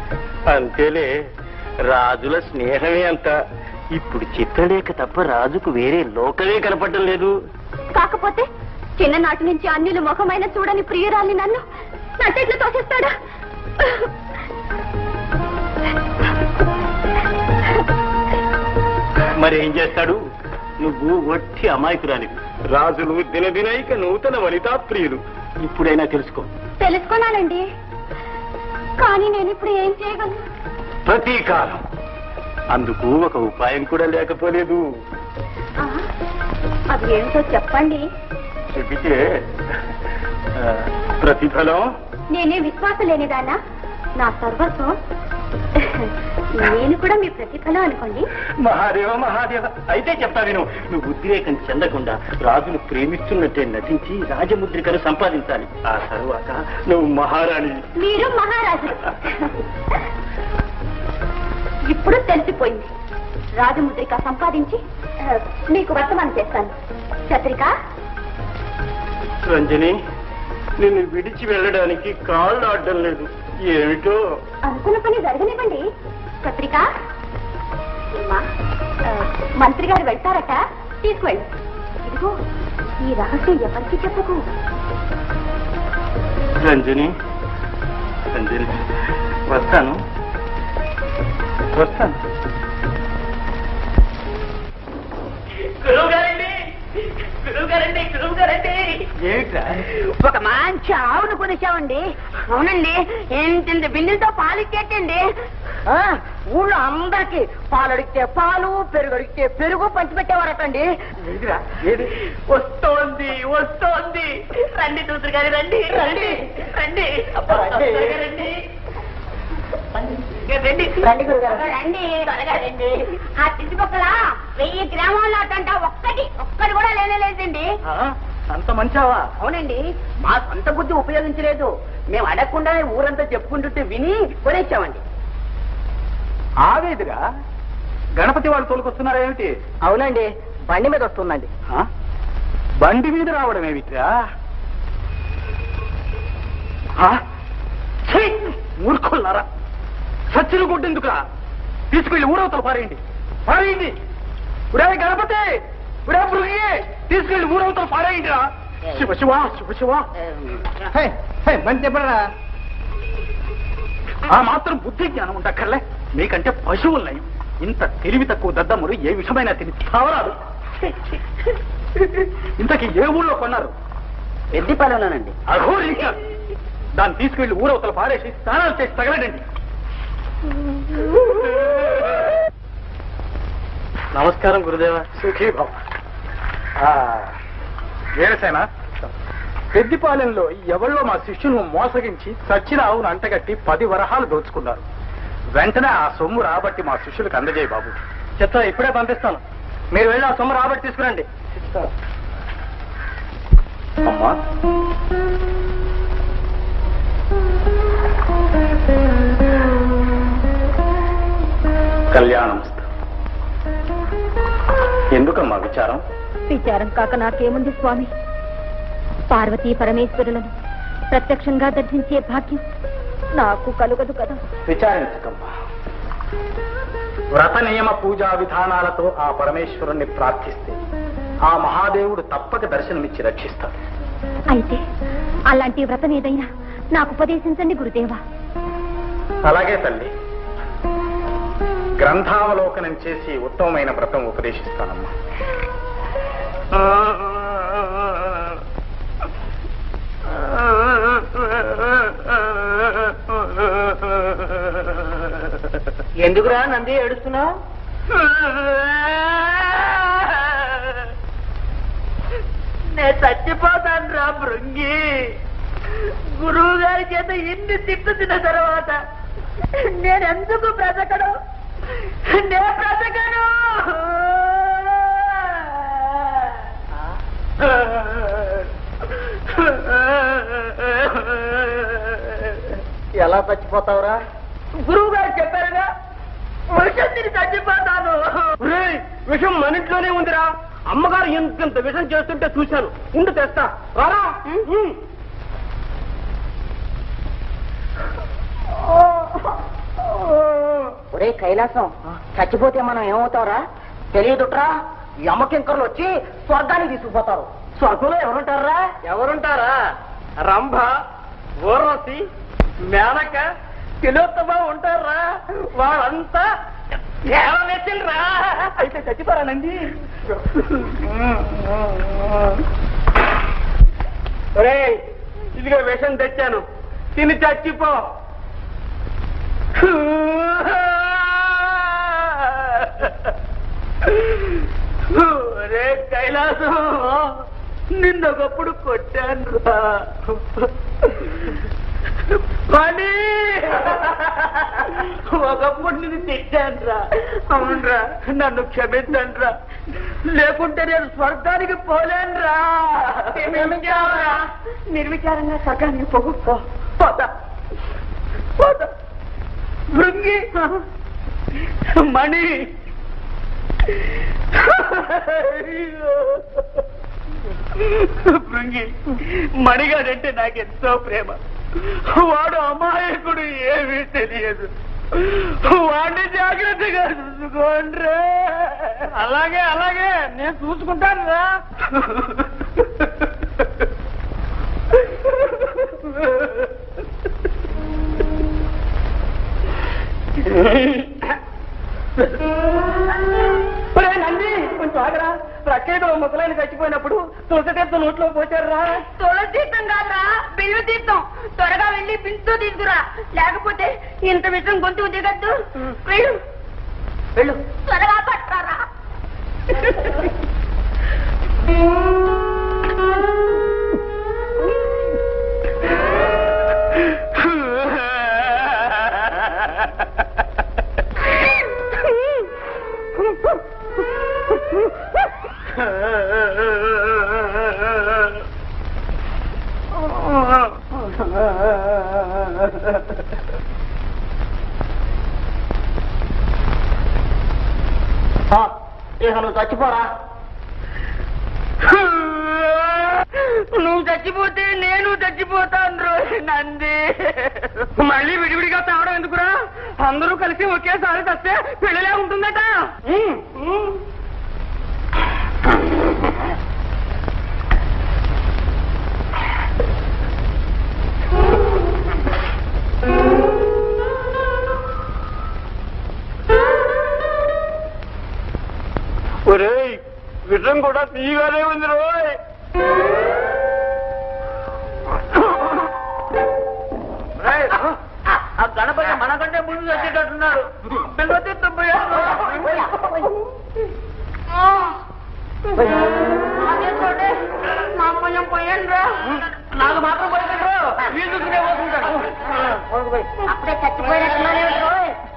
అంతేలే రాజుల స్నేహమే అంత ఇప్పుడు చిత్రలేఖ తప్ప రాజుకు వేరే లోకమే కనపడడం లేదు కాకపోతే చిన్ననాటి నుంచి అన్యులు ముఖమైన చూడని ప్రియురాల్ని నన్ను నట్టెట్లు తోసేస్తాడా మరి ఏం చేస్తాడు నువ్వు వట్టి అమాయకురాలివి రాజులు దినదినైక నూతన వనితా ప్రియులు ఇప్పుడైనా తెలుసుకో తెలుసుకున్నానండి కానీ నేను ఇప్పుడు ఏం చేయగలను ప్రతీకారం అందుకు ఒక ఉపాయం కూడా లేకపోలేదు ఆ, అది ఏంటో చెప్పండి చెబితే ఆ, ప్రతిఫలం నేనే విశ్వాసం లేనిదానా నా సర్వస్వం నేను కూడా మీ ప్రతిఫలం అనుకోండి మహాదేవ మహాదేవ అయితే చెప్తా విను నువ్వు ఉద్రేకం చెందకుండా రాజును ప్రేమిస్తున్నట్టే నటించి రాజముద్రికను సంపాదించాలి ఆ తరువాత నువ్వు మహారాణి మీరు మహారాజు ఇప్పుడు తెలిసిపోయింది రాజముద్రిక సంపాదించి ఆ, మీకు వర్తమానం చేస్తాను చత్రిక రంజని నిన్ను విడిచి వెళ్ళడానికి కాళ్ళు ఆడడం లేదు ఏమిటో అనుకున్న పని జరగనివ్వండి పత్రిక అమ్మా, ఆ, మంత్రి గారు వెళ్తారట తీసుకువెళ్ళు ఇదిగో ఈ రహస్యం ఎవరికి చెప్పుకో రంజని రంజని వస్తాను వస్తాను ఏమిట్రా ఒక మంచి ఆవును కొనేసామండి అవునండి ఇంత బిందెలతో పాలు ఇచ్చేటండి ఆ, ఊళ్ళో అందరికి పాలు అడిగితే పాలు పెరుగు అడిగితే పెరుగు పంచిపెట్టేవారటండి ఏదిరా ఏది వస్తోంది వస్తోంది రండి చూతురు గారి రండి రండి రండి అబ్బా, రండి. త్వరగా రండి రండి రండి గురుగారు రండి త్వరగా రండి ఆ చుట్టుపక్కల వెయ్యి గ్రామాల్లో అటంట ఒక్కటి ఒక్కటి కూడా లేనేలేదండి అంత మంచావా అవునండి మా సొంత బుద్ధి ఉపయోగించలేదు మేము అడగకుండానే ఊరంతా చెప్పుకుంటుంటే విని కొనేసామండి ఆవేదిరా గణపతి వాళ్ళు తోలుకొస్తున్నారా ఏమిటి అవునండి బండి మీద వస్తుందండి ఆ? బండి మీద రావడం ఏమిట్రా ఆ? ఛీ! మూర్ఖులారా సచ్చిన గుడ్డెందుకురా తీసుకెళ్లి ఊరవతలు పారేయండి పారేయండి ఉడే గణపతి ఉడే బృహి తీసుకెళ్లి ఊరవతలు పారేయండి రా శివ శివ శివ శివ మంచి చెప్పరా ఆ మాత్రం బుద్ధి జ్ఞానం ఉండక్కర్లే మీకంటే పశువులు ఇంత తెలివి తక్కువ దద్దములు ఏ విషమైనా తిని చావరాదు ఇంతకీ ఏ ఊళ్ళో కొన్నారు ఎద్దిపాలెంలోనండి అఘోరించ దాన్ని తీసుకెళ్లి ఊరవతల పారేసి స్నానాలు చేసి తగలడండి నమస్కారం గురుదేవ సుఖీ భవ వేరసేన పెద్దిపాలెంలో ఎవళ్ళో మా శిష్యును మోసగించి చచ్చిన ఆవును అంటగట్టి పది వరహాలు దోచుకున్నారు వెంటనే ఆ సొమ్ము రాబట్టి మా శిష్యులకు అందజేయ బాబు చెత్త ఇప్పుడే పంపిస్తాను మీరు వెళ్ళి ఆ సొమ్ము రాబట్టి తీసుకురండి అమ్మా కళ్యాణం ఎందుకమ్మా విచారం విచారం కాక నాకేముంది స్వామి పార్వతీ పరమేశ్వరులను ప్రత్యక్షంగా దర్శించే భాగ్యం నాకు కలుగదు కదా విచారించకమ్మా వ్రత నియమ పూజా విధానాలతో ఆ పరమేశ్వరుణ్ణి ప్రార్థిస్తే ఆ మహాదేవుడు తప్పక దర్శనమిచ్చి రక్షిస్తాడు అయితే అలాంటి వ్రతం ఏదైనా నాకు ఉపదేశించండి గురుదేవా అలాగే తల్లి గ్రంథావలోకనం చేసి ఉత్తమమైన వ్రతం ఉపదేశిస్తానమ్మా ఎందుకురా నంది ఏడుస్తున్నావు నేను చచ్చిపోతాను రా భృంగి గురువు గారి చేత ఇన్ని తిట్టు తిన్న తర్వాత నేను ఎందుకు బ్రతకను నేను బ్రతకను ఎలా చచ్చిపోతావురా గురువు గారు చెప్పారుగా విషం తిని చచ్చిపోతాను విషం మన ఇంట్లోనే ఉందిరా అమ్మగారు ఇంత విషం చేస్తుంటే చూశాను ఉండు తెస్తా రారా ఉమ్. ఒరే కైలాసం చచ్చిపోతే మనం ఏమవుతావురా తెలియదుట్రా యమకింకర్లు వచ్చి స్వర్గానికి తీసుకుపోతారు స్వర్గంలో ఎవరుంటారా ఎవరుంటారా రంభ ఊర్వశి మేనక తిలోత్తమ ఉంటారా వాళ్ళంతా దేవమెచ్చిల్రా అయితే చచ్చిపోరానండి ఒరే ఇదిగో విషం తెచ్చాను తిని చచ్చిపో ఒరే కైలాసం నిన్నొకప్పుడు కొట్టాను రా పని ఒకప్పుడు నిన్ను తిట్టాను రా అవునరా నన్ను క్షమించండి రా లేకుంటే నేను స్వర్గానికి పోలేను రా నిర్విచారంగా స్వర్గానికి పోగు పోతా పోతా భృంగి మణి భృంగి మణిగాడంటే నాకెంతో ప్రేమ వాడు అమాయకుడు ఏమీ తెలియదు వాడిని జాగ్రత్తగా చూసుకోండి అలాగే అలాగే నేను చూసుకుంటాను రా ఒరే నంది కొంచెం ఆగరా ప్రఖ్యాత ముసలాయన చచ్చిపోయినప్పుడు తులసితీర్థం నోట్లో పోచారా తులసీతం కాదురా బిల్లు తీర్థం త్వరగా వెళ్ళి బిందుతో తీసుకురా లేకపోతే ఇంత విషయం గొంతుకు దిగద్దు వెళ్ళు వెళ్ళు త్వరగా పట్టారా ఇక నువ్వు చచ్చిపోరా నువ్వు చచ్చిపోతే నేను చచ్చిపోతాను రోజు నంది మళ్ళీ విడివిడిగా తావడం ఎందుకురా అందరూ కలిసి ఒకేసారి చస్తే పెళ్ళిలే ఉంటుందట ఒరేయ్ విషం కూడా తీయగానే ఉంది రోయ్ రేయ్, ఆ గణపతి మనకంటే ముందు వచ్చేటట్టున్నారు బిల్వతీర్థం పోయారు మా అమ్మయ్యం పోయాను రా నాకు మాత్రం పోయింది వీళ్ళు చూసుకునే పోతుంటాడు అప్పుడే చచ్చిపోయినట్టున్నానే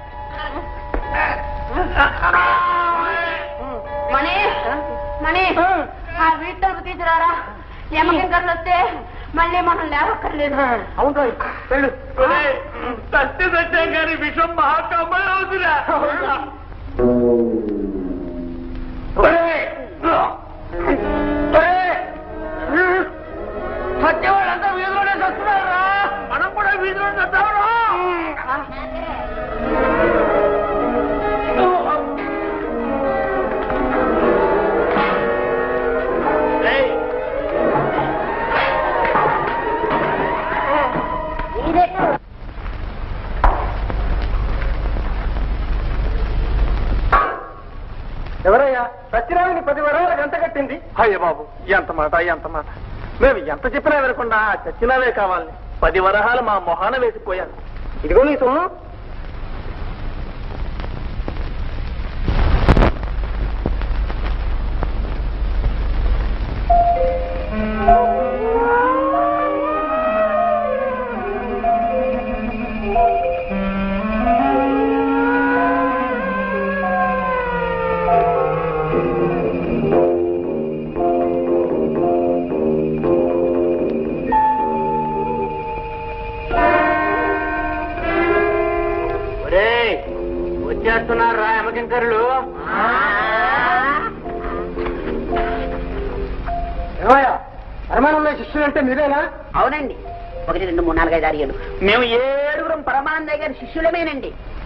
మణి మణి ఆ వీటితో తీసుకురారా యమకింకర్లు వస్తే మళ్ళీ మనం లేవక్కర్లేదు అవును రోయ్ వెళ్ళు తట్టి తెచ్చాం కానీ విషం మహాకమ్మ అవుతురా సత్యవాళ్ళంతా వీధిలోనే చస్తున్నారా మనం కూడా వీధిలో చస్తావరా ఎవరయ్యా సత్యరామిని పది వరాలు గంట కట్టింది అయ్య బాబు ఎంత మాట ఎంత మాట మేము ఎంత చెప్పినా వినకుండా ఆ చచ్చినావే కావాలని పది వరహాలు మా మొహాన వేసిపోయాను ఇదిగో నీ సొమ్ము ఒరేయ్ వచ్చేస్తున్నారా యమకింకరులు ఏమయ్యా పరమానంద శిష్యులు అంటే మీరేనా అవునండి ఒకటి రెండు మూడు నాలుగు ఐదు ఆరు ఏడు మేము ఏడుగురం పరమానందయ్య గారి శిష్యులమేనండి